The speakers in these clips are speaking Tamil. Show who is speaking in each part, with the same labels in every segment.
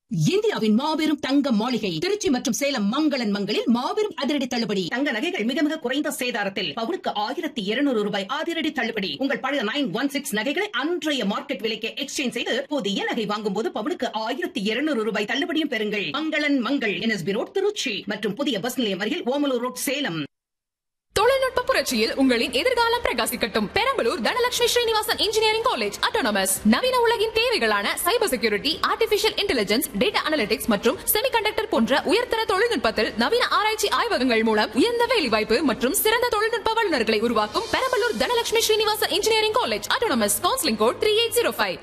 Speaker 1: இந்தியாவின் மாபெரும் தங்க மாளிகை திருச்சி மற்றும் சேலம் மங்களன் மங்களில் மாபெரும் அதிரடி தள்ளுபடி தங்க நகைகள் மிக மிக குறைந்த சேதாரத்தில் பவுனுக்கு ஆயிரத்தி இருநூறு ரூபாய் அதிரடி தள்ளுபடி உங்கள் பழைய நைன் ஒன் சிக்ஸ் நகைகளை அன்றைய மார்க்கெட் விலைக்கு எக்ஸ்சேஞ்ச் செய்து புதிய நகை வாங்கும் போது பவுனுக்கு ஆயிரத்தி இருநூறு ரூபாய் தள்ளுபடியும் பெறுங்கள் மங்களன் மங்கள் என்எஸ்பி ரோட் திருச்சி மற்றும் புதிய பஸ் நிலையம் அருகில் ஓமலூர் ரோட் சேலம்
Speaker 2: தொழில்நுட்ப புரட்சியில் உங்களின் எதிர்காலம் பிரகாசிக்கட்டும் Perambalur Dhanalakshmi Srinivasan engineering college autonomous நவீன உலகின் தேவைகளான cyber security artificial intelligence data analytics மற்றும் செமிகண்டக்டர் போன்ற உயர்தர தொழில்நுட்பத்தில் நவீன ஆராய்ச்சி ஆய்வகங்கள் மூலம் உயர்ந்த வேலைவாய்ப்பு மற்றும் சிறந்த தொழில்நுட்ப வல்லுநர்களை உருவாக்கும் Perambalur Dhanalakshmi Srinivasan engineering college autonomous counselling code three eight zero five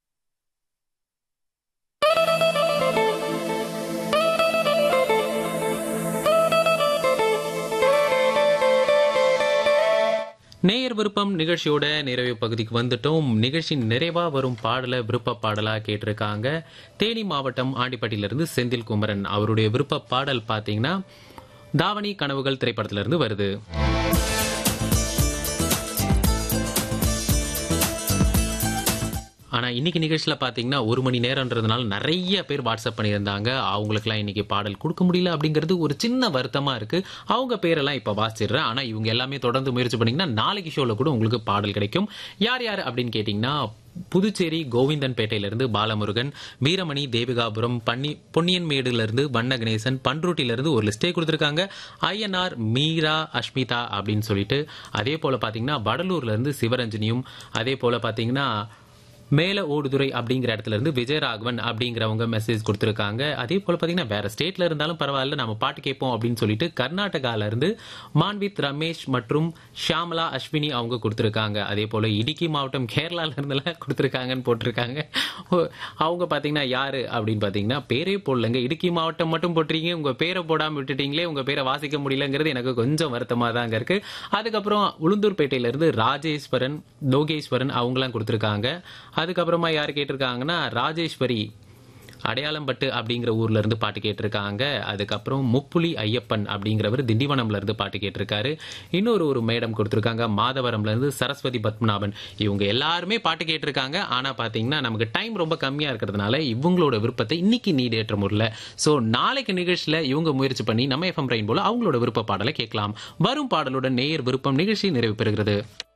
Speaker 3: நேயர் விருப்பம் நிகழ்ச்சியோட நிறைவு பகுதிக்கு வந்துட்டோம் நிகழ்ச்சியின் நிறைவா வரும் பாடல விருப்ப பாடலா கேட்டிருக்காங்க தேனி மாவட்டம் ஆண்டிப்பட்டியிலிருந்து செந்தில் குமரன் அவருடைய விருப்ப பாடல் பாத்தீங்கன்னா தாவணி கனவுகள் திரைப்படத்திலிருந்து வருது ஆனா இன்னைக்கு நிகழ்ச்சியில பாத்தீங்கன்னா ஒரு மணி நேரம்ன்றதுனால நிறைய பேர் வாட்ஸ்அப் பண்ணியிருந்தாங்க அவங்களுக்குலாம் இன்னைக்கு பாடல் கொடுக்க முடியல அப்படிங்கிறது ஒரு சின்ன வருத்தமா இருக்கு அவங்க பேரெல்லாம் இப்ப வாசிடுறேன் ஆனா இவங்க எல்லாமே தொடர்ந்து முயற்சி பண்ணீங்கன்னா நாளைக்கு ஷோல கூட உங்களுக்கு பாடல் கிடைக்கும் யார் யார் அப்படின்னு கேட்டீங்கன்னா புதுச்சேரி கோவிந்தன்பேட்டையில இருந்து பாலமுருகன் வீரமணி தேவிகாபுரம் பன்னி பொன்னியன்மேடுல இருந்து வண்ண கணேசன் பன்ருட்டில இருந்து ஒரு லிஸ்டே கொடுத்திருக்காங்க ஐஎன்ஆர் மீரா அஷ்மிதா அப்படின்னு சொல்லிட்டு அதே போல பாத்தீங்கன்னா வடலூர்ல இருந்து சிவரஞ்சனியும் அதே போல பாத்தீங்கன்னா மேல ஓடுதுறை அப்படிங்கிற இடத்துல இருந்து விஜயராகவன் அப்படிங்கிறவங்க மெசேஜ் கொடுத்துருக்காங்க அதே போல பாத்தீங்கன்னா வேற ஸ்டேட்ல இருந்தாலும் பரவாயில்ல நம்ம பாட்டு கேட்போம் அப்படின்னு சொல்லிட்டு கர்நாடகால இருந்து மான்வித் ரமேஷ் மற்றும் ஷியாமலா அஸ்வினி அவங்க கொடுத்துருக்காங்க அதே போல இடுக்கி மாவட்டம் கேரளால இருந்தெல்லாம் கொடுத்துருக்காங்கன்னு போட்டிருக்காங்க ஓ, அவங்க பாத்தீங்கன்னா யாரு அப்படின்னு பாத்தீங்கன்னா பேரே போடலங்க இடுக்கி மாவட்டம் மட்டும் போட்டிருக்கீங்க உங்க பேரை போடாம விட்டுட்டீங்களே உங்க பேரை வாசிக்க முடியலங்கிறது எனக்கு கொஞ்சம் வருத்தமா தாங்க இருக்கு அதுக்கப்புறம் உளுந்தூர்பேட்டையில இருந்து ராஜேஸ்வரன் லோகேஸ்வரன் அவங்களாம் கொடுத்துருக்காங்க அதுக்கப்புறமா யார் கேட்டிருக்காங்கன்னா ராஜேஸ்வரி அடையாளம்பட்டு அப்படிங்கிற ஊர்ல இருந்து பாட்டு கேட்டிருக்காங்க அதுக்கப்புறம் முப்புலி ஐயப்பன் அப்படிங்கிறவர் திண்டிவனம்ல இருந்து பாட்டு கேட்டிருக்காரு இன்னொரு ஒரு மேடம் கொடுத்திருக்காங்க மாதவரம்ல இருந்து சரஸ்வதி பத்மநாபன் இவங்க எல்லாருமே பாட்டு கேட்டிருக்காங்க ஆனா பாத்தீங்கன்னா நமக்கு டைம் ரொம்ப கம்மியா இருக்கிறதுனால இவங்களோட விருப்பத்தை இன்னைக்கு நீடேற்ற முடியல சோ நாளைக்கு நிகழ்ச்சியில இவங்க முயற்சி பண்ணி நம்ம எஃப்எம் ரெயின் போல அவங்களோட விருப்ப பாடலை கேட்கலாம் வரும் பாடலுடன் நேயர் விருப்பம் நிகழ்ச்சி நிறைவு பெறுகிறது